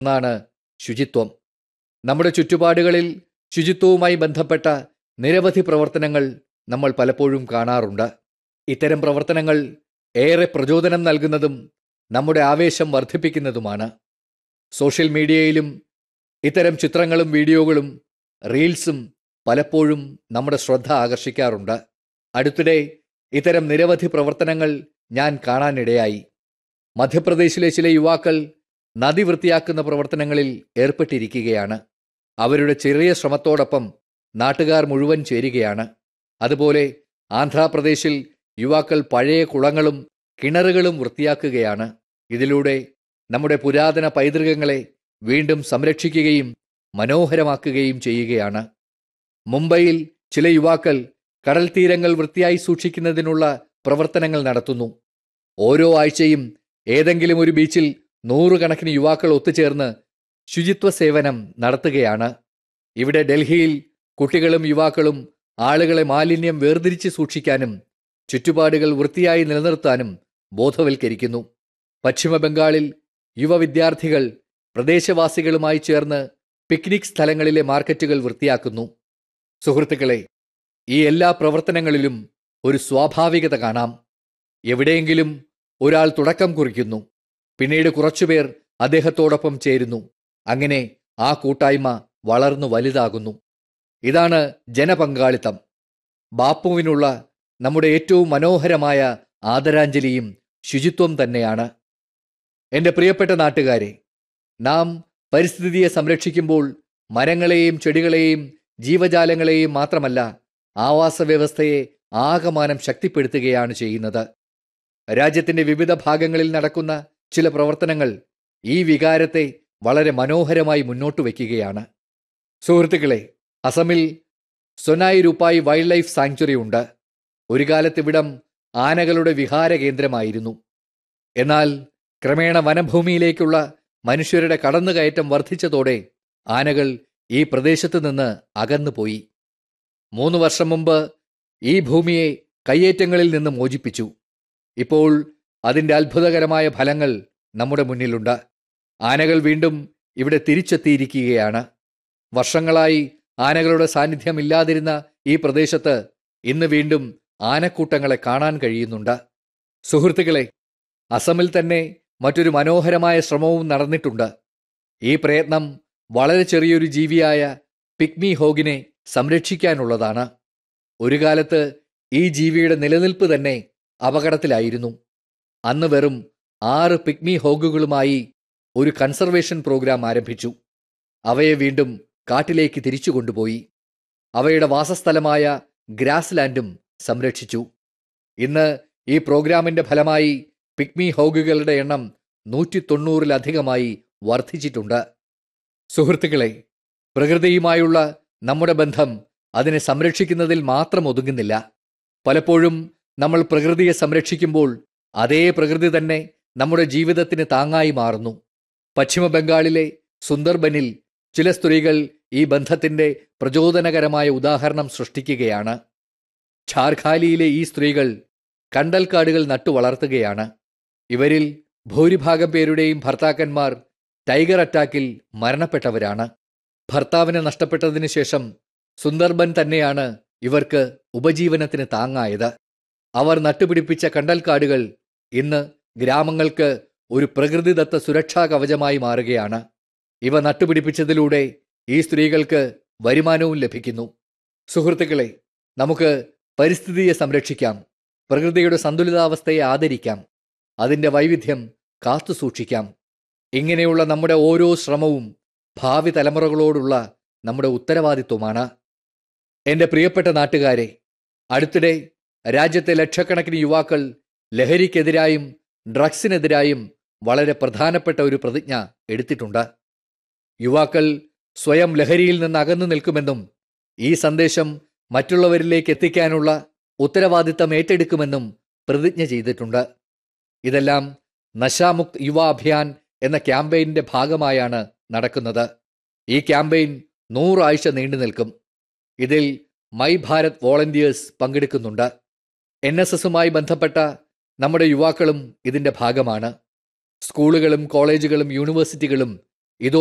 ഒന്നാണ് ശുചിത്വം നമ്മുടെ ചുറ്റുപാടുകളിൽ ശുചിത്വവുമായി ബന്ധപ്പെട്ട നിരവധി പ്രവർത്തനങ്ങൾ നമ്മൾ പലപ്പോഴും കാണാറുണ്ട് ഇത്തരം പ്രവർത്തനങ്ങൾ ഏറെ പ്രചോദനം നൽകുന്നതും നമ്മുടെ ആവേശം വർദ്ധിപ്പിക്കുന്നതുമാണ് സോഷ്യൽ മീഡിയയിലും ഇത്തരം ചിത്രങ്ങളും വീഡിയോകളും റീൽസും പലപ്പോഴും നമ്മുടെ ശ്രദ്ധ ആകർഷിക്കാറുണ്ട് അടുത്തിടെ ഇത്തരം നിരവധി പ്രവർത്തനങ്ങൾ ഞാൻ കാണാനിടയായി മധ്യപ്രദേശിലെ ചില യുവാക്കൾ നദി വൃത്തിയാക്കുന്ന പ്രവർത്തനങ്ങളിൽ ഏർപ്പെട്ടിരിക്കുകയാണ് അവരുടെ ചെറിയ ശ്രമത്തോടൊപ്പം നാട്ടുകാർ മുഴുവൻ ചേരുകയാണ് അതുപോലെ ആന്ധ്രാപ്രദേശിൽ യുവാക്കൾ പഴയ കുളങ്ങളും കിണറുകളും വൃത്തിയാക്കുകയാണ് ഇതിലൂടെ നമ്മുടെ പുരാതന പൈതൃകങ്ങളെ വീണ്ടും സംരക്ഷിക്കുകയും മനോഹരമാക്കുകയും ചെയ്യുകയാണ് മുംബൈയിൽ ചില യുവാക്കൾ കടൽ തീരങ്ങൾ വൃത്തിയായി സൂക്ഷിക്കുന്നതിനുള്ള പ്രവർത്തനങ്ങൾ നടത്തുന്നു ഓരോ ആഴ്ചയും ഏതെങ്കിലും ഒരു ബീച്ചിൽ നൂറുകണക്കിന് യുവാക്കൾ ഒത്തുചേർന്ന് ശുചിത്വ സേവനം നടത്തുകയാണ് ഇവിടെ ഡൽഹിയിൽ കുട്ടികളും യുവാക്കളും ആളുകളെ മാലിന്യം വേർതിരിച്ച് സൂക്ഷിക്കാനും ചുറ്റുപാടുകൾ വൃത്തിയായി നിലനിർത്താനും ബോധവൽക്കരിക്കുന്നു പശ്ചിമ ബംഗാളിൽ യുവ വിദ്യാർത്ഥികൾ പ്രദേശവാസികളുമായി ചേർന്ന് പിക്നിക് സ്ഥലങ്ങളിലെ മാർക്കറ്റുകൾ വൃത്തിയാക്കുന്നു സുഹൃത്തുക്കളെ ഈ എല്ലാ പ്രവർത്തനങ്ങളിലും ഒരു സ്വാഭാവികത കാണാം എവിടെയെങ്കിലും ഒരാൾ തുടക്കം കുറിക്കുന്നു പിന്നീട് കുറച്ചുപേർ അദ്ദേഹത്തോടൊപ്പം ചേരുന്നു അങ്ങനെ ആ കൂട്ടായ്മ വളർന്നു വലുതാകുന്നു ഇതാണ് ജനപങ്കാളിത്തം ബാപ്പുവിനുള്ള നമ്മുടെ ഏറ്റവും മനോഹരമായ ആദരാഞ്ജലിയും ശുചിത്വം തന്നെയാണ് എൻ്റെ പ്രിയപ്പെട്ട നാട്ടുകാരെ നാം പരിസ്ഥിതിയെ സംരക്ഷിക്കുമ്പോൾ മരങ്ങളെയും ചെടികളെയും ജീവജാലങ്ങളെയും മാത്രമല്ല ആവാസ വ്യവസ്ഥയെ ആകമാനം ശക്തിപ്പെടുത്തുകയാണ് ചെയ്യുന്നത് രാജ്യത്തിന്റെ വിവിധ ഭാഗങ്ങളിൽ നടക്കുന്ന ചില പ്രവർത്തനങ്ങൾ ഈ വികാരത്തെ വളരെ മനോഹരമായി മുന്നോട്ട് വയ്ക്കുകയാണ് സുഹൃത്തുക്കളെ അസമിൽ Sonai Rupai wildlife sanctuary ഉണ്ട് ഒരു കാലത്ത് ഇവിടം ആനകളുടെ വിഹാര കേന്ദ്രമായിരുന്നു എന്നാൽ ക്രമേണ വനഭൂമിയിലേക്കുള്ള മനുഷ്യരുടെ കടന്നുകയറ്റം വർദ്ധിച്ചതോടെ ആനകൾ ഈ പ്രദേശത്ത് നിന്ന് അകന്നുപോയി മൂന്ന് വർഷം മുമ്പ് ഈ ഭൂമിയെ കയ്യേറ്റങ്ങളിൽ നിന്ന് മോചിപ്പിച്ചു ഇപ്പോൾ അതിൻ്റെ അത്ഭുതകരമായ ഫലങ്ങൾ നമ്മുടെ മുന്നിലുണ്ട് ആനകൾ വീണ്ടും ഇവിടെ തിരിച്ചെത്തിയിരിക്കുകയാണ് വർഷങ്ങളായി ആനകളുടെ സാന്നിധ്യം ഇല്ലാതിരുന്ന ഈ പ്രദേശത്ത് ഇന്ന് വീണ്ടും ആനക്കൂട്ടങ്ങളെ കാണാൻ കഴിയുന്നുണ്ട് സുഹൃത്തുക്കളെ അസമിൽ തന്നെ മറ്റൊരു മനോഹരമായ ശ്രമവും നടന്നിട്ടുണ്ട് ഈ പ്രയത്നം വളരെ ചെറിയൊരു ജീവിയായ പിഗ്മി ഹോഗിനെ സംരക്ഷിക്കാനുള്ളതാണ് ഒരു കാലത്ത് ഈ ജീവിയുടെ നിലനിൽപ്പ് തന്നെ അപകടത്തിലായിരുന്നു അന്ന് വെറും ആറ് പിഗ്മി ഹോഗുകളുമായി ഒരു കൺസർവേഷൻ പ്രോഗ്രാം ആരംഭിച്ചു അവയെ വീണ്ടും കാട്ടിലേക്ക് തിരിച്ചു കൊണ്ടുപോയി അവയുടെ വാസസ്ഥലമായ ഗ്രാസ് ലാൻഡും സംരക്ഷിച്ചു ഇന്ന് ഈ പ്രോഗ്രാമിന്റെ ഫലമായി പിഗ്മി ഹോഗുകളുടെ എണ്ണം നൂറ്റി തൊണ്ണൂറിലധികമായി വർദ്ധിച്ചിട്ടുണ്ട് സുഹൃത്തുക്കളെ പ്രകൃതിയുമായുള്ള നമ്മുടെ ബന്ധം അതിനെ സംരക്ഷിക്കുന്നതിൽ മാത്രം ഒതുങ്ങുന്നില്ല പലപ്പോഴും നമ്മൾ പ്രകൃതിയെ സംരക്ഷിക്കുമ്പോൾ അതേ പ്രകൃതി തന്നെ നമ്മുടെ ജീവിതത്തിന് താങ്ങായി മാറുന്നു പശ്ചിമ ബംഗാളിലെ സുന്ദർബനിൽ ചില സ്ത്രീകൾ ഈ ബന്ധത്തിന്റെ പ്രചോദനകരമായ ഉദാഹരണം സൃഷ്ടിക്കുകയാണ് ഝാർഖാലിയിലെ ഈ സ്ത്രീകൾ കണ്ടൽക്കാടുകൾ നട്ടുവളർത്തുകയാണ് ഇവരിൽ ഭൂരിഭാഗം പേരുടെയും ഭർത്താക്കന്മാർ ടൈഗർ അറ്റാക്കിൽ മരണപ്പെട്ടവരാണ് ഭർത്താവിനെ നഷ്ടപ്പെട്ടതിന് ശേഷം സുന്ദർബൻ തന്നെയാണ് ഇവർക്ക് ഉപജീവനത്തിന് താങ്ങായത് അവർ നട്ടുപിടിപ്പിച്ച കണ്ടൽക്കാടുകൾ ഇന്ന് ഗ്രാമങ്ങൾക്ക് ഒരു പ്രകൃതിദത്ത സുരക്ഷാ കവചമായി മാറുകയാണ് ഇവ നട്ടുപിടിപ്പിച്ചതിലൂടെ ഈ സ്ത്രീകൾക്ക് വരുമാനവും ലഭിക്കുന്നു സുഹൃത്തുക്കളെ നമുക്ക് പരിസ്ഥിതിയെ സംരക്ഷിക്കാം പ്രകൃതിയുടെ സന്തുലിതാവസ്ഥയെ ആദരിക്കാം അതിൻ്റെ വൈവിധ്യം കാത്തു സൂക്ഷിക്കാം ഇങ്ങനെയുള്ള നമ്മുടെ ഓരോ ശ്രമവും ഭാവി തലമുറകളോടുള്ള നമ്മുടെ ഉത്തരവാദിത്വമാണ് എൻ്റെ പ്രിയപ്പെട്ട നാട്ടുകാരെ അടുത്തിടെ രാജ്യത്തെ ലക്ഷക്കണക്കിന് യുവാക്കൾ ലഹരിക്കെതിരായും ഡ്രഗ്സിനെതിരായും വളരെ പ്രധാനപ്പെട്ട ഒരു പ്രതിജ്ഞ എടുത്തിട്ടുണ്ട് യുവാക്കൾ സ്വയം ലഹരിയിൽ നിന്ന് അകന്നു നിൽക്കുമെന്നും ഈ സന്ദേശം മറ്റുള്ളവരിലേക്ക് എത്തിക്കാനുള്ള ഉത്തരവാദിത്തം ഏറ്റെടുക്കുമെന്നും പ്രതിജ്ഞ ചെയ്തിട്ടുണ്ട് ഇതെല്ലാം നശാമുക്ത് യുവ അഭിയാൻ എന്ന ക്യാമ്പയിന്റെ ഭാഗമായാണ് നടക്കുന്നത് ഈ ക്യാമ്പയിൻ നൂറാഴ്ച നീണ്ടു നിൽക്കും ഇതിൽ മൈ ഭാരത് വോളണ്ടിയേഴ്സ് പങ്കെടുക്കുന്നുണ്ട് എൻ എസ് എസുമായി ബന്ധപ്പെട്ട നമ്മുടെ യുവാക്കളും ഇതിന്റെ ഭാഗമാണ് സ്കൂളുകളും കോളേജുകളും യൂണിവേഴ്സിറ്റികളും